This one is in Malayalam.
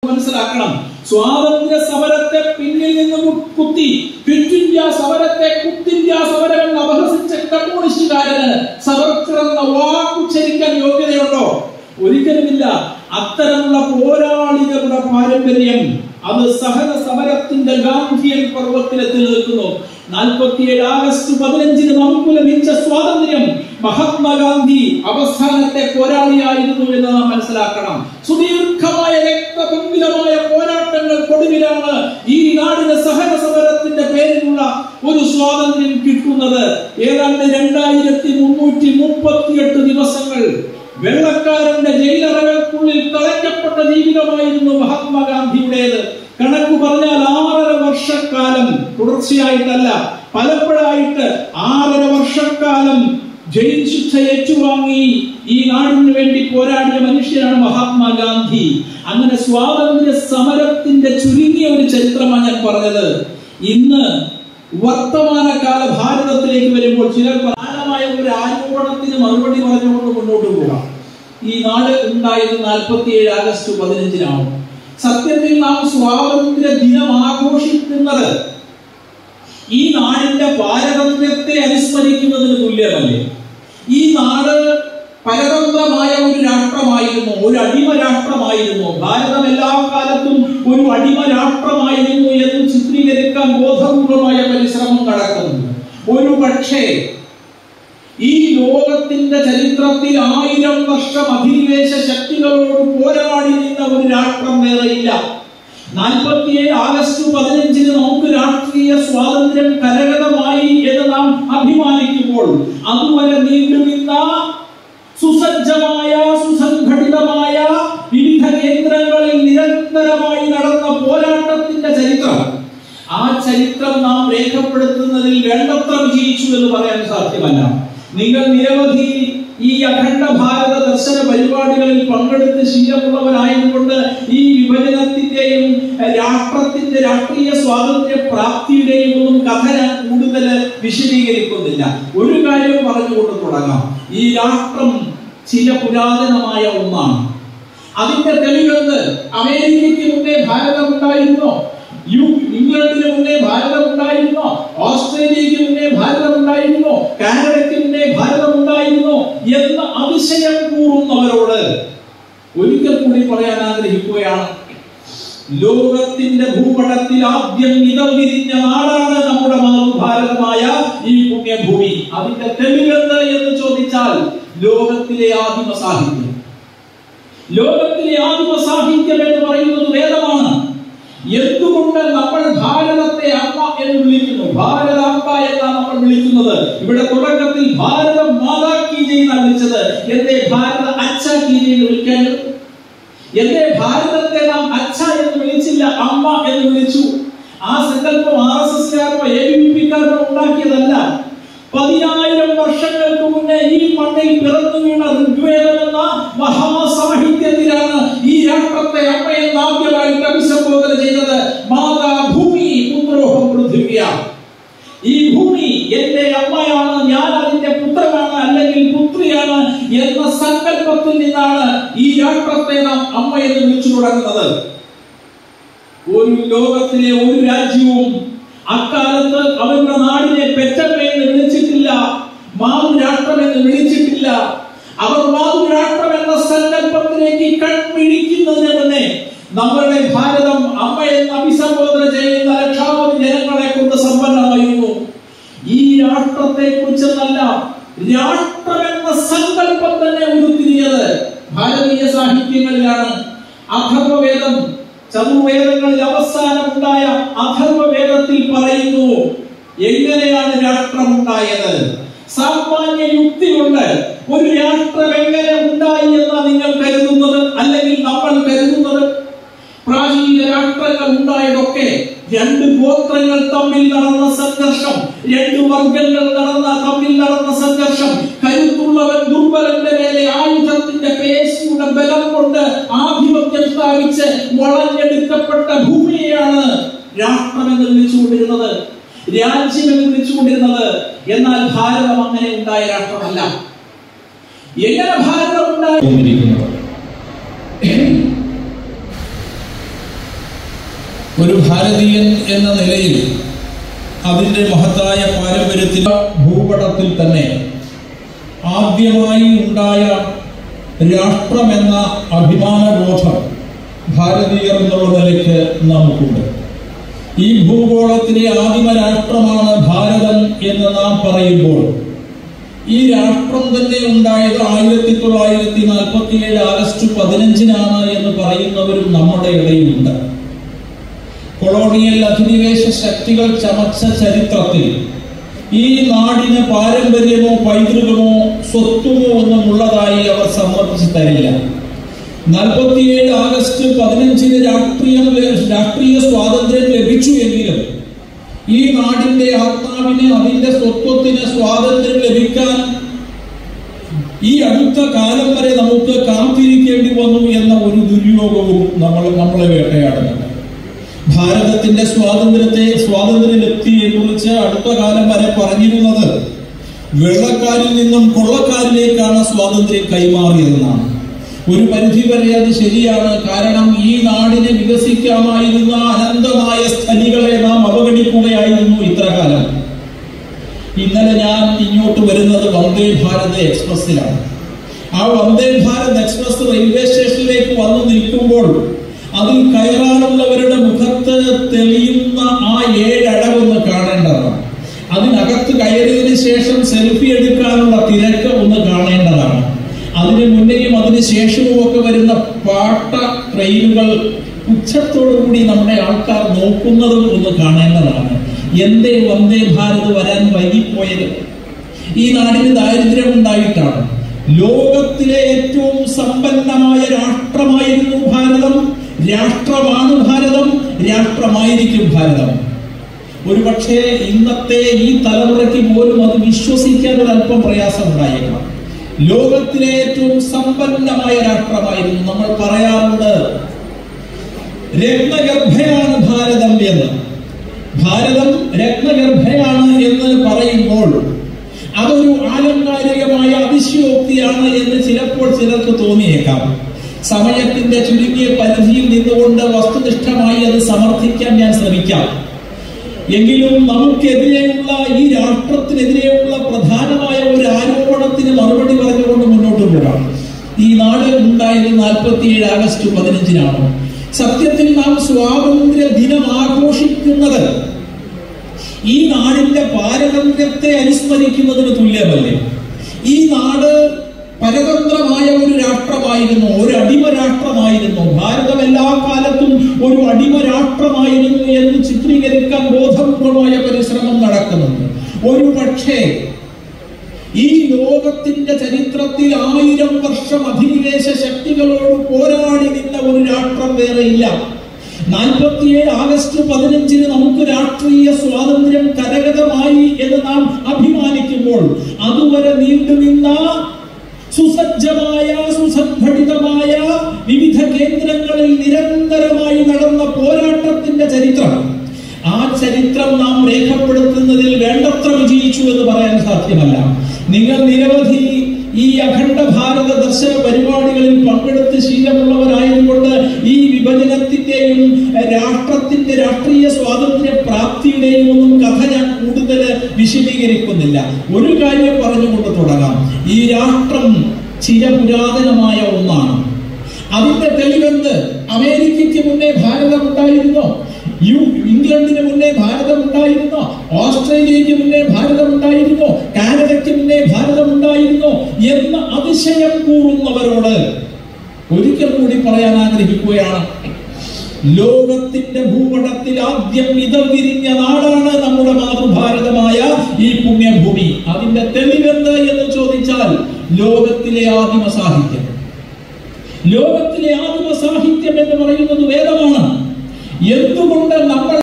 മനസ്സിലാക്കണം സ്വാതന്ത്ര്യ സമരത്തെ പിന്നിൽ നിന്ന് മു- കുത്തി ക്വിറ്റ് ഇന്ത്യ സമരത്തെ കുത്ത് ഇന്ത്യ സമരം എന്ന് അപഹസിച്ച കമ്മ്യൂണിസ്റ്റുകാരന് സവർക്കർ എന്ന വാക്കുച്ചരിക്കാൻ യോഗ്യതയുണ്ടോ ഒരിക്കലുമില്ല അത്തരമുള്ള പോരാളികളുടെ പാരമ്പര്യം അത് സഹന സമരത്തിന്റെ ഗാന്ധിയൻ പർവ്വത്തിലെത്തി നിൽക്കുന്നു നാൽപ്പത്തിയേഴ് ആഗസ്റ്റ് പതിനഞ്ചിന് നമുക്ക് ലഭിച്ച സ്വാതന്ത്ര്യം മഹാത്മാഗാന്ധി അവസാനത്തെ പോരാളിയായിരുന്നു എന്ന് നാം മനസ്സിലാക്കണം സുദീർഘമായ രക്തപങ്കിലമായ പോരാട്ടങ്ങൾക്കൊടുവിലാണ് ഈ നാടിന് സഹന സമരത്തിന്റെ പേരിലുള്ള ഒരു സ്വാതന്ത്ര്യം കിട്ടുന്നത് ഏതാണ്ട് രണ്ടായിരത്തി മുന്നൂറ്റി മുപ്പത്തിയെട്ട് ദിവസങ്ങൾ വെള്ളക്കാരന്റെ ജയിലറകൾക്കുള്ളിൽ തളയ്ക്കപ്പെട്ട ജീവിതമായിരുന്നു മഹാത്മാഗാന്ധിയുടേത് കണക്ക് പറഞ്ഞാൽ ആറര വർഷക്കാലം തുടർച്ചയായിട്ടല്ല പലപ്പോഴായിട്ട് ആറര വർഷക്കാലം ജയിൽ ശിക്ഷ ഏറ്റുവാങ്ങി ഈ നാടിന് വേണ്ടി പോരാടിയ മനുഷ്യനാണ് മഹാത്മാഗാന്ധി അങ്ങനെ സ്വാതന്ത്ര്യ സമരത്തിന്റെ ചുരുങ്ങിയ ഒരു ചരിത്രമാണ് ഞാൻ പറഞ്ഞത് ഇന്ന് വർത്തമാനകാല ഭാരതത്തിലേക്ക് വരുമ്പോൾ ചിലർ പ്രധാനമായ ഒരു ആരോപണത്തിന് മറുപടി പറഞ്ഞുകൊണ്ട് മുന്നോട്ട് പോകാം ഈ നാട് ഉണ്ടായത് നാൽപ്പത്തിയേഴ് ആഗസ്റ്റ് പതിനഞ്ചിനാണ് സത്യത്തിൽ നാം സ്വാതന്ത്ര്യ ദിനം ആഘോഷിക്കുന്നത് ഈ നാടിന്റെ പാരതന്ത്ര്യത്തെ അനുസ്മരിക്കുന്നതിന് തുല്യമല്ലേ ഈ നാട് പരതന്ത്രമായ ഒരു രാഷ്ട്രമായിരുന്നു ഒരു അടിമ രാഷ്ട്രമായിരുന്നു ഭാരതം എല്ലാ കാലത്തും ഒരു അടിമ രാഷ്ട്രമായിരുന്നു എന്ന് ചിത്രീകരിക്കാൻ ബോധപൂർവമായ പരിശ്രമം നടക്കുന്നുണ്ട് ഒരു പക്ഷേ ഈ ലോകത്തിന്റെ ചരിത്രത്തിൽ ആയിരം വർഷം അധിനിവേശ ശക്തികളോട് പോരാടി നിന്ന ഒരു രാഷ്ട്രം വേറെയില്ല നാൽപ്പത്തിയേഴ് ആഗസ്റ്റ് പതിനഞ്ചിന് നമുക്ക് രാഷ്ട്രീയ സ്വാതന്ത്ര്യം കരഗതമായി എന്ന് നാം അഭിമാനിക്കുമ്പോൾ അതുവരെ നീണ്ടുനിന്ന സുസജ്ജമായ സുസംഘടിതമായ വിവിധ കേന്ദ്രങ്ങളിൽ നിരന്തരമായി നടന്ന പോരാട്ടത്തിന്റെ ചരിത്രം ആ ചരിത്രം നാം രേഖപ്പെടുത്തുന്നതിൽ വേണ്ടത്ര വിജയിച്ചു എന്ന് പറയാൻ സാധ്യമല്ല നിങ്ങൾ നിരവധി ഈ അഖണ്ഡ ഭാരത ദർശന പരിപാടികളിൽ പങ്കെടുത്ത് ശീലമുള്ളവരായതുകൊണ്ട് ഈ വിഭജനത്തിന്റെയും എഹ്, രാഷ്ട്രത്തിന്റെ രാഷ്ട്രീയ സ്വാതന്ത്ര്യ പ്രാപ്തിയുടെയും ഒന്നും കഥ ഞാൻ കൂടുതൽ വിശദീകരിക്കുന്നില്ല ഒരു കാര്യം പറഞ്ഞുകൊണ്ട് തുടങ്ങാം ഈ രാഷ്ട്രം ചില പുരാതനമായ ഒന്നാണ് അതിന്റെ തെളിവെന്ന് അമേരിക്കയ്ക്ക് മുന്നേ ഭാരതം ഉണ്ടായിരുന്നോ യു ഇംഗ്ലണ്ടിന് മുന്നേ ഭാരതം ഉണ്ടായിരുന്നോ ഓസ്ട്രേലിയക്ക് മുന്നേ ഭാരതം ഉണ്ടായിരുന്നോ കാനഡയ്ക്ക് മുന്നേ ഭാരതം ഉണ്ടായിരുന്നോ എന്ന അതിശയം കൂറുന്നവരോട് ഒരിക്കൽ കൂടി പറയാൻ ആഗ്രഹിക്കുകയാണ് ലോകത്തിന്റെ ഭൂപടത്തിൽ ആദ്യം ഇതം വിരിഞ്ഞ നാടാണ് നമ്മുടെ മാതൃഭാരതമായ ഈ പുണ്യഭൂമി അതിന്റെ തെളിവെന്ത് എന്ന് ചോദിച്ചാൽ ലോകത്തിലെ ആദിമ സാഹിത്യം ലോകത്തിലെ ആദിമ സാഹിത്യം എന്ന് പറയുന്നത് വേദമാണ് എന്തുകൊണ്ട് നമ്മൾ ഭാരതത്തെ അമ്മ എന്ന് വിളിക്കുന്നു ഭാരതാംബ എന്നാണ് നമ്മൾ വിളിക്കുന്നത് ഇവിടെ തുടക്കത്തിൽ ഭാരത മാതാ കീ ജയ് എന്നാണ് വിളിച്ചത് എന്തേ ഭാരത അച്ഛ കീ ജയ് എന്ന് വിളിക്കാനും എന്തേ ഭാരതത്തെ നാം അച്ഛ എന്ന് വിളിച്ചില്ല അമ്മ എന്ന് വിളിച്ചു ആ സങ്കല്പം ആർ എസ് എസ്കാരോ എ ബി പിക്കാരോ ഉണ്ടാക്കിയതല്ല പതിനായിരം വർഷങ്ങൾക്ക് മുന്നേ ഈ മണ്ണിൽ പിറന്നു വീണ ഋഗ്വേദം എന്ന മഹാസാഹിത്യത്തിലാണ് ഈ രാഷ്ട്രത്തെ അമ്മയെന്ന് ആദ്യമായിട്ട് അഭിസംബോധന ചെയ്തത് മാതാ ഭൂമി പുത്രോഹം പൃഥിവ്യ ഈ ഭൂമി എന്റെ അമ്മയാണ് ഞാൻ അതിന്റെ പുത്രനാണ് അല്ലെങ്കിൽ പുത്രിയാണ് എന്ന സങ്കല്പത്തിൽ നിന്നാണ് ഈ രാഷ്ട്രത്തെ നാം അമ്മ എന്ന് വിളിച്ചു തുടങ്ങുന്നത് ഒരു ലോകത്തിലെ ഒരു രാജ്യവും അക്കാലത്ത് അവരുടെ നാടിനെ പെറ്റമ്മ എന്ന് വിളിച്ചിട്ടില്ല മാതൃരാഷ്ട്രം എന്ന് വിളിച്ചിട്ടില്ല അവർ മാതൃരാഷ്ട്രം എന്ന സങ്കല്പത്തിലേക്ക് കൺമിഴിക്കുന്നതിന് മുന്നേ നമ്മളുടെ ഭാരതം അമ്മ എന്ന് അഭിസംബോധന ചെയ്യുന്ന ലക്ഷാവധി ജനങ്ങളെ കൊണ്ട് സമ്പന്നമായിരുന്നു ഈ രാഷ്ട്രത്തെ കുറിച്ചെന്നല്ല രാഷ്ട്രം എന്ന സങ്കല്പം തന്നെ ഉരുത്തിരിഞ്ഞത് ഭാരതീയ സാഹിത്യങ്ങളിലാണ് അഥർവവേദം ചതുർവേദങ്ങളിൽ അവസാനം ഉണ്ടായ അഥർവവേദത്തിൽ പറയുന്നു എങ്ങനെയാണ് രാഷ്ട്രം ഉണ്ടായത് സാമാന്യ യുക്തി കൊണ്ട് ഒരു രാഷ്ട്രം എങ്ങനെ ഉണ്ടായി എന്നാ നിങ്ങൾ കരുതുന്നത് അല്ലെങ്കിൽ നമ്മൾ കരുതുന്നത് പ്രാചീന രാഷ്ട്രങ്ങൾ ഉണ്ടായതൊക്കെ രണ്ട് ഗോത്രങ്ങൾ തമ്മിൽ നടന്ന സംഘർഷം രണ്ട് വർഗങ്ങൾ നടന്ന തമ്മിൽ നടന്ന സംഘർഷം കരുത്തുള്ളവൻ ദുർബലന്റെ മേലെ ആയുധത്തിന്റെ പേശിയുടെ ബലം കൊണ്ട് ആധിപത്യം സ്ഥാപിച്ച് വളഞ്ഞെടുക്കപ്പെട്ട ഭൂമിയെയാണ് രാഷ്ട്രമെന്ന് വിളിച്ചുകൊണ്ടിരുന്നത് രാജ്യം എന്ന് വിളിച്ചുകൊണ്ടിരുന്നത് എന്നാൽ ഭാരതം അങ്ങനെ ഉണ്ടായ രാഷ്ട്രമല്ല എങ്ങനെ ഭാരതം ഉണ്ടായി ഒരു ഭാരതീയൻ എന്ന നിലയിൽ അതിൻ്റെ മഹത്തായ പാരമ്പര്യത്തിൽ ഭൂപടത്തിൽ തന്നെ ആദ്യമായി ഉണ്ടായ രാഷ്ട്രമെന്ന അഭിമാനബോധം ഭാരതീയർ എന്നുള്ള നിലയ്ക്ക് നമുക്കുണ്ട് ഈ ഭൂഗോളത്തിലെ ആദിമ രാഷ്ട്രമാണ് ഭാരതം എന്ന് നാം പറയുമ്പോൾ ഈ രാഷ്ട്രം തന്നെ ഉണ്ടായത് ആയിരത്തി തൊള്ളായിരത്തി നാൽപ്പത്തി ഏഴ് ആഗസ്റ്റ് പതിനഞ്ചിനാണ് എന്ന് പറയുന്നവരും നമ്മുടെ ഇടയിലുണ്ട് കൊളോണിയൽ അധിനിവേശ ശക്തികൾ ചമച്ച ചരിത്രത്തിൽ ഈ നാടിന് പാരമ്പര്യമോ പൈതൃകമോ സ്വത്വമോ ഒന്നും ഉള്ളതായി അവർ സമ്മതിച്ചു തരില്ല നാൽപ്പത്തിയേഴ് ആഗസ്റ്റ് പതിനഞ്ചിന് രാഷ്ട്രീയ രാഷ്ട്രീയ സ്വാതന്ത്ര്യം ലഭിച്ചു എങ്കിലും ഈ നാടിന്റെ ആത്മാവിന് അതിന്റെ സ്വത്വത്തിന് സ്വാതന്ത്ര്യം ലഭിക്കാൻ ഈ അടുത്ത കാലം വരെ നമുക്ക് കാത്തിരിക്കേണ്ടി വന്നു എന്ന ഒരു ദുര്യോഗവും നമ്മൾ നമ്മളെ വേട്ടയാടുന്നുണ്ട് ഭാരതത്തിന്റെ സ്വാതന്ത്ര്യത്തെ സ്വാതന്ത്ര്യലബ്ധിയെ കുറിച്ച് അടുത്ത കാലം വരെ പറഞ്ഞിരുന്നത് വെള്ളക്കാരിൽ നിന്നും കൊള്ളക്കാരിലേക്കാണ് സ്വാതന്ത്ര്യം കൈമാറിയതെന്നാണ് ഒരു പരിധി വരെ അത് ശരിയാണ് കാരണം ഈ നാടിനെ വികസിക്കാമായിരുന്ന അനന്തമായ സ്ഥലികളെ നാം അവഗണിക്കുകയായിരുന്നു ഇത്ര കാലം ഇന്നലെ ഞാൻ ഇങ്ങോട്ട് വരുന്നത് വന്ദേ ഭാരത് എക്സ്പ്രസ്സിലാണ് ആ വന്ദേ ഭാരത് എക്സ്പ്രസ് റെയിൽവേ സ്റ്റേഷനിലേക്ക് വന്നു നിൽക്കുമ്പോൾ അതിൽ കയറാനുള്ളവരുടെ മുഖത്ത് തെളിയുന്ന ആ ഏഴടവൊന്ന് കാണേണ്ടതാണ് അതിനകത്ത് കയറിയതിനു ശേഷം സെൽഫി എടുക്കാനുള്ള തിരക്ക് ഒന്ന് കാണേണ്ടതാണ് അതിനു മുന്നേയും അതിന് ശേഷവും ഒക്കെ വരുന്ന പാട്ട ട്രെയിനുകൾ ഉച്ചത്തോടുകൂടി നമ്മുടെ ആൾക്കാർ നോക്കുന്നതും ഒന്ന് കാണേണ്ടതാണ് എന്തേ വന്ദേ ഭാരത് വരാൻ വൈകിപ്പോയത് ഈ നാടിന് ദാരിദ്ര്യം ഉണ്ടായിട്ടാണ് ലോകത്തിലെ ഏറ്റവും സമ്പന്നമായ രാഷ്ട്രമായിരുന്നു ഭാരതം രാഷ്ട്രമാണ് ഭാരതം രാഷ്ട്രമായിരിക്കും ഭാരതം ഒരുപക്ഷെ ഇന്നത്തെ ഈ തലമുറയ്ക്ക് പോലും അത് വിശ്വസിക്കാൻ ഒരു അല്പം പ്രയാസം ഉണ്ടായേക്കാം ലോകത്തിലെ ഏറ്റവും സമ്പന്നമായ രാഷ്ട്രമായിരുന്നു നമ്മൾ പറയാറുണ്ട് രത്നഗർഭയാണ് ഭാരതം എന്ന് ഭാരതം രത്നഗർഭയാണ് എന്ന് പറയുമ്പോൾ അതൊരു ആലങ്കാരികമായ അതിശയോക്തിയാണ് എന്ന് ചിലപ്പോൾ ചിലർക്ക് തോന്നിയേക്കാം സമയത്തിന്റെ ചുരുങ്ങിയ പരിധിയിൽ നിന്നുകൊണ്ട് വസ്തുനിഷ്ഠമായി അത് സമർത്ഥിക്കാൻ ഞാൻ ശ്രമിക്കാം എങ്കിലും നമുക്കെതിരെയുള്ള ഈ രാഷ്ട്രത്തിനെതിരെയുള്ള പ്രധാനമായ ഒരു ആരോപണത്തിന് മറുപടി പറഞ്ഞുകൊണ്ട് മുന്നോട്ട് പോകാം ഈ നാട് ഉണ്ടായത് നാൽപ്പത്തിയേഴ് ആഗസ്റ്റ് പതിനഞ്ചിനാണ് സത്യത്തിൽ നാം സ്വാതന്ത്ര്യ ദിനം ആഘോഷിക്കുന്നത് ഈ നാടിന്റെ പാരതന്ത്ര്യത്തെ അനുസ്മരിക്കുന്നതിന് തുല്യമല്ലേ ഈ നാട് പരതന്ത്രമായ ഒരു രാഷ്ട്രമായിരുന്നു ഒരു അടിമ രാഷ്ട്രമായിരുന്നു ഭാരതം എല്ലാ കാലത്തും ഒരു അടിമ രാഷ്ട്രമായിരുന്നു എന്ന് ചിത്രീകരിക്കാൻ ബോധപൂർവമായ പരിശ്രമം നടക്കുന്നുണ്ട് ഒരു പക്ഷേ ഈ ലോകത്തിന്റെ ചരിത്രത്തിൽ ആയിരം വർഷം അധിനിവേശ ശക്തികളോട് പോരാടി നിന്ന ഒരു രാഷ്ട്രം വേറെയില്ല നാൽപ്പത്തിയേഴ് ആഗസ്റ്റ് പതിനഞ്ചിന് നമുക്ക് രാഷ്ട്രീയ സ്വാതന്ത്ര്യം കരഗതമായി എന്ന് നാം അഭിമാനിക്കുമ്പോൾ അതുവരെ നീണ്ടുനിന്ന സുസജ്ജമായ സുസംഘടിതമായ വിവിധ കേന്ദ്രങ്ങളിൽ നിരന്തരമായി നടന്ന പോരാട്ടത്തിന്റെ ചരിത്രം ആ ചരിത്രം നാം രേഖപ്പെടുത്തുന്നതിൽ വേണ്ടത്ര വിജയിച്ചു എന്ന് പറയാൻ സാധ്യമല്ല നിങ്ങൾ നിരവധി ഈ അഖണ്ഡ ഭാരത ദർശന പരിപാടികളിൽ പങ്കെടുത്ത് ശീലമുള്ളവരായതുകൊണ്ട് ഈ വിഭജനത്തിന്റെയും രാഷ്ട്രത്തിന്റെ രാഷ്ട്രീയ സ്വാതന്ത്ര്യ പ്രാപ്തിയുടെയും ഒന്നും കഥ ഞാൻ കൂടുതൽ വിശദീകരിക്കുന്നില്ല ഒരു കാര്യം പറഞ്ഞുകൊണ്ട് തുടങ്ങാം ഈ രാഷ്ട്രം ചിരപുരാതനമായ ഒന്നാണ് അതിന്റെ തെളിവെന്ത് അമേരിക്കയ്ക്ക് മുന്നേ ഭാരതം ഉണ്ടായിരുന്നോ യു ഇംഗ്ലണ്ടിന് മുന്നേ ഭാരതം ഉണ്ടായിരുന്നോ ഓസ്ട്രേലിയക്ക് മുന്നേ ഭാരതം ഉണ്ടായിരുന്നോ കാനഡയ്ക്ക് മുന്നേ ഭാരതം ഉണ്ടായിരുന്നോ എന്ന് അതിശയം കൂറുന്നവരോട് ഒരിക്കൽ കൂടി പറയാൻ ആഗ്രഹിക്കുകയാണ് ലോകത്തിന്റെ ഭൂപടത്തിൽ ആദ്യം ഇതൾ വിരിഞ്ഞ നാടാണ് നമ്മുടെ മാതൃഭാരതമായ ഈ പുണ്യഭൂമി അതിന്റെ തെളിവെന്ത് എന്ന് ചോദിച്ചാൽ ലോകത്തിലെ ആദിമ സാഹിത്യം ലോകത്തിലെ ആദിമ സാഹിത്യം എന്ന് പറയുന്നത് വേദമാണ് എന്തുകൊണ്ട് നമ്മൾ